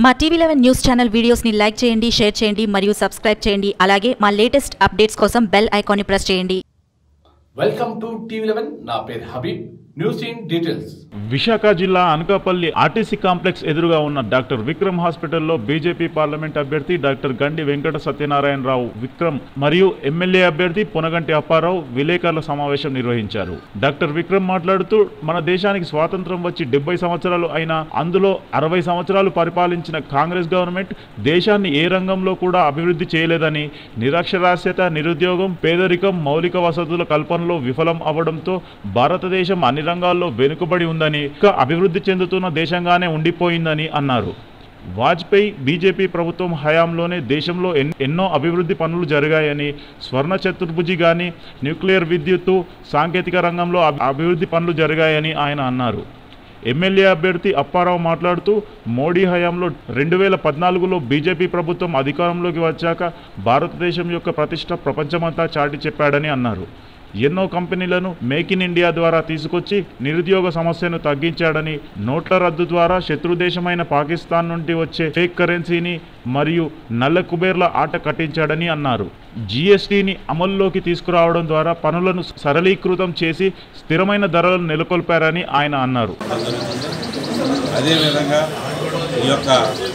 మా TV eleven news channel వీడియోస్ని like చేయండి షేర్ చేయండి మరియు సబ్స్క్రైబ్ చేయండి అలాగే మా లేటెస్ట్ అప్డేట్స్ కోసం బెల్ ఐకాన్ని ప్రెస్ చేయండి వెల్కమ్ టు టీవీ లెవెన్ నా పేరు Habib news in details Visakha జిల్లా అనకాపల్లి ఆర్టీసీ కాంప్లెక్స్ ఎదురుగా ఉన్న డాక్టర్ విక్రమ్ హాస్పిటల్లో బీజేపీ పార్లమెంట్ అభ్యర్థి డాక్టర్ గండి వెంకట సత్యనారాయణరావు విక్రమ్ మరియు ఎమ్మెల్యే అభ్యర్థి పొనగంటి అప్పారావు విలేకరుల సమావేశం నిర్వహించారు డాక్టర్ విక్రమ్ మాట్లాడుతూ మన దేశానికి స్వాతంత్రం వచ్చి డెబ్బై సంవత్సరాలు అయినా అందులో అరవై సంవత్సరాలు పరిపాలించిన కాంగ్రెస్ గవర్నమెంట్ దేశాన్ని ఏ రంగంలో కూడా అభివృద్ధి చేయలేదని నిరక్షరాస్యత నిరుద్యోగం పేదరికం మౌలిక వసతుల కల్పనలో విఫలం అవడంతో భారతదేశం అన్ని రంగాల్లో వెనుకబడి ఉందని ఇంకా అభివృద్ధి చెందుతున్న దేశంగానే ఉండిపోయిందని అన్నారు వాజ్పేయి బీజేపీ ప్రభుత్వం హయాంలోనే దేశంలో ఎన్- ఎన్నో అభివృద్ధి పనులు జరిగాయని స్వర్ణ చతుర్భుజి కానీ న్యూక్లియర్ విద్యుత్తు సాంకేతిక రంగంలో అభి- అభివృద్ధి పనులు జరిగాయని ఆయన అన్నారు ఎమ్మెల్యే అభ్యర్థి అప్పారావు మాట్లాడుతూ మోడీ హయాంలో రెండు వేల పద్నాలుగులో బీజేపీ ప్రభుత్వం అధికారంలోకి వచ్చాక భారతదేశం యొక్క ప్రతిష్ట ప్రపంచమంతా చాటి చెప్పాడని అన్నారు ఎన్నో కంపెనీలను మేక్ ఇన్ ఇండియా ద్వారా తీసుకొచ్చి నిరుద్యోగ సమస్యను తగ్గించాడని నోట్ల రద్దు ద్వారా శత్రు దేశమైన పాకిస్తాన్ నుండి వచ్చే ఫేక్ కరెన్సీని మరియు నల్ల కుబేర్ల ఆట కట్టించాడని అన్నారు జీఎస్టీని అమల్లోకి తీసుకురావడం ద్వారా పనులను సరళీకృతం చేసి స్థిరమైన ధరలను నెలకొల్పారని ఆయన అన్నారు జరుగుతుంది అదేవిధంగా ఈ యొక్క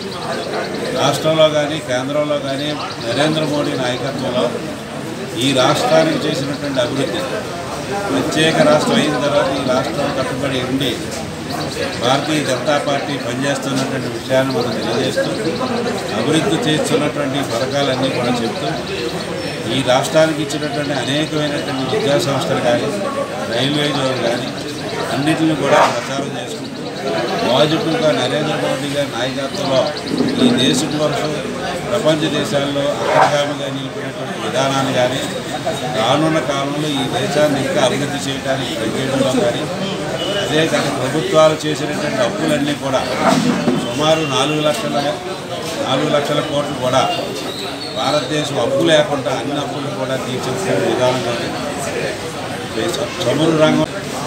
రాష్ట్రంలో కానీ కేంద్రంలో కానీ నరేంద్ర మోడీ నాయకత్వంలో ఈ రాష్ట్రానికి చేసినటువంటి అభివృద్ధి ప్రత్యేక రాష్ట్రం అయిన తర్వాత ఈ రాష్ట్రం కట్టుబడి ఉండి భారతీయ జనతా పార్టీ పనిచేస్తున్నటువంటి విషయాన్ని మనం తెలియజేస్తూ అభివృద్ధి చేస్తున్నటువంటి పథకాలన్నీ కూడా చెప్తూ ఈ రాష్ట్రానికి ఇచ్చినటువంటి అనేకమైనటువంటి విద్యా సంస్థలు కానీ రైల్వే జోన్ కానీ అన్నిటిని కూడా ప్రచారం చేసుకుంటూ వాజపేయిగా నరేంద్ర మోడీ గారి నాయకత్వంలో ఈ దేశం కోసం ప్రపంచ దేశాల్లో అగ్రగామిగా నిలిపినటువంటి విధానాన్ని కానీ రానున్న కాలంలో ఈ దేశాన్ని ఇంకా అభివృద్ధి చేయడానికి ప్రయత్నంలో కానీ అదే కాక ప్రభుత్వాలు చేసినటువంటి అప్పులన్నీ కూడా సుమారు నాలుగు లక్షల నాలుగు లక్షల కోట్లు కూడా భారతదేశం అప్పు లేకుండా అన్ని అప్పులు కూడా తీర్చిన విధానం కానీ చమురు రంగం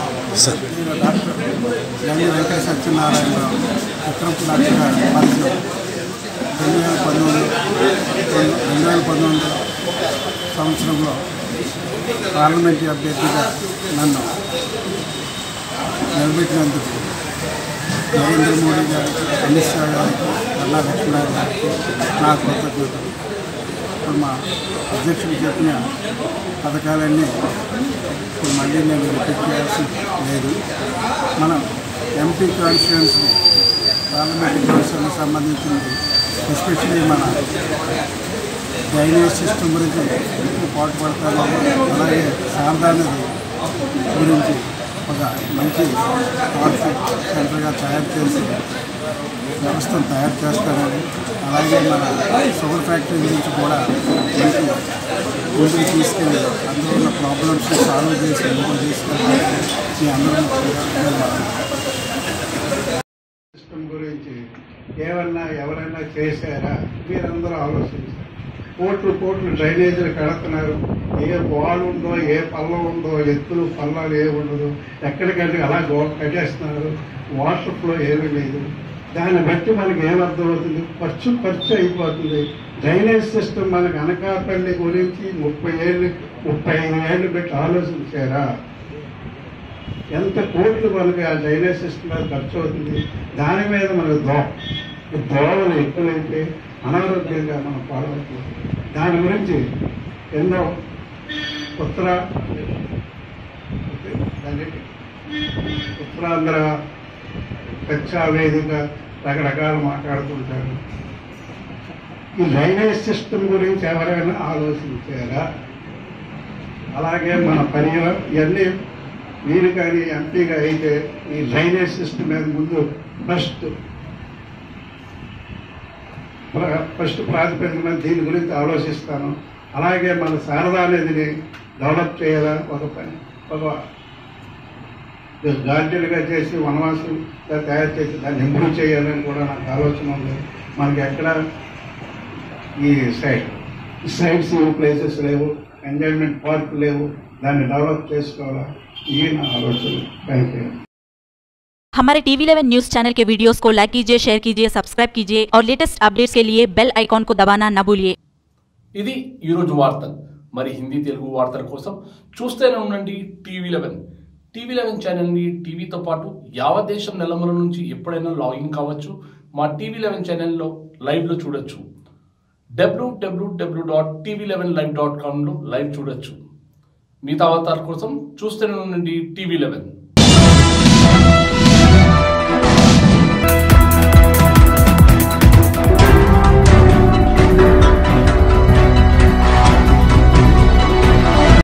గండి వెంకట సత్యనారాయణరావు విక్రమ్ డాక్టర్ గారి పరిచయం రెండు వేల పంతొమ్మిది రెండు వేల పంతొమ్మిది సంవత్సరంలో పార్లమెంటరీ అభ్యర్థిగా నన్ను నిలబెట్టినందుకు నరేంద్ర మోడీ గారికి అమిత్ షా గారికి కన్నా లక్ష్మణ్ గారికి నా కృతజ్ఞతలు ఇప్పుడు మా అధ్యక్షుడు చెప్పిన పథకాలన్నీ ఇప్పుడు మళ్ళీ నేను రిపీట్ చేయాల్సి లేదు మనం ఎంపీ కాన్స్టిట్యున్సీ పార్లమెంట్ కాన్స్టిట్యూన్సీకి సంబంధించింది ఎస్పెషల్లీ మన డ్రైనేజ్ సిస్టమ్ గురించి ఎక్కువ పాటుపడతాను అలాగే శారదా నది గురించి ఒక మంచి పాలసీ సెంటర్గా తయారు చేసి వ్యవస్థను తయారు చేస్తానని అలాగే మన షుగర్ ఫ్యాక్టరీ గురించి కూడా మంచి ముందుకు తీసుకెళ్ళి అందులో ఉన్న ప్రాబ్లమ్స్ని సాల్వ్ చేసి ముందుకు తీసుకెళ్ళాలని మీ అందరం సిస్టమ్ గురించి ఏమన్నా ఎవరైనా చేశారా మీరందరూ ఆలోచించారు కోట్లు కోట్లు డ్రైనేజీలు కడుతున్నారు ఏ బాల్ ఉందో ఏ పల్లం ఉందో ఎత్తులు పల్లాలు ఏ ఉండదు ఎక్కడికంటే అలా గో కట్టేస్తున్నారు వాటర్ ఫ్లో ఏమీ లేదు దాన్ని బట్టి మనకి ఏమర్థమవుతుంది ఖర్చు ఖర్చు అయిపోతుంది డ్రైనేజ్ సిస్టమ్ మనకి అనకాపల్లి గురించి ముప్పై ఏళ్ళు ముప్పై ఐదు ఏళ్ళు పెట్టి ఆలోచించారా ఎంత కోట్లు మనకి ఆ డ్రైనేజ్ సిస్టమ్ మీద ఖర్చు అవుతుంది దాని మీద మనకు దోమ ఈ దోమలు ఎక్కువైతే అనారోగ్యంగా మనం పాల్గొంటుంది దాని గురించి ఎన్నో ఉత్తర దాన్ని ఉత్తరాంధ్ర కచ్చా వేదిక రకరకాలు మాట్లాడుతుంటారు ఈ డ్రైనేజ్ సిస్టమ్ గురించి ఎవరైనా ఆలోచించారా అలాగే మన పని ఇవన్నీ మీరు కానీ ఎంపీగా అయితే ఈ డ్రైనేజ్ సిస్టమ్ మీద ముందు ఫస్ట్ ఫస్ట్ ప్రాతిపదికన దీని గురించి ఆలోచిస్తాను అలాగే మన శారదా నదిని డెవలప్ చేయాలా ఒక పని ఒక గార్డెన్గా చేసి వనవాసుగా తయారు చేసి దాన్ని ఇంప్రూవ్ చేయాలని కూడా నాకు ఆలోచన ఉంది మనకి ఎక్కడ ఈ సైడ్ సైడ్ సీయింగ్ ప్లేసెస్ లేవు ఎంజాయ్మెంట్ పార్క్ లేవు దాన్ని డెవలప్ చేసుకోవాలా ఈ నా ఆలోచన థ్యాంక్ యూ हमारे टीवी इलेवन न्यूज चैनल के वीडियोस को लाइक कीजिए शेयर कीजिए सब्सक्राइब कीजिए और लेटेस्ट अपडेट्स के लिए बेल आइकॉन को दबाना न भूलिए ఇది ఈరోజు వార్తలు మరి హిందీ తెలుగు వార్తల కోసం చూస్తూనే ఉండండి టీవీ లెవెన్ టీవీ లెవెన్ ఛానల్ని టీవీతో పాటు యావత్ దేశం నెలమల నుంచి ఎప్పుడైనా లాగిన్ కావచ్చు మా టీవీ లెవెన్ ఛానల్లో లైవ్లో చూడొచ్చు WWW dot TV eleven live dot కామ్లో లైవ్ చూడొచ్చు మిగతా వార్తల కోసం చూస్తూనే ఉండండి టీవీ లెవెన్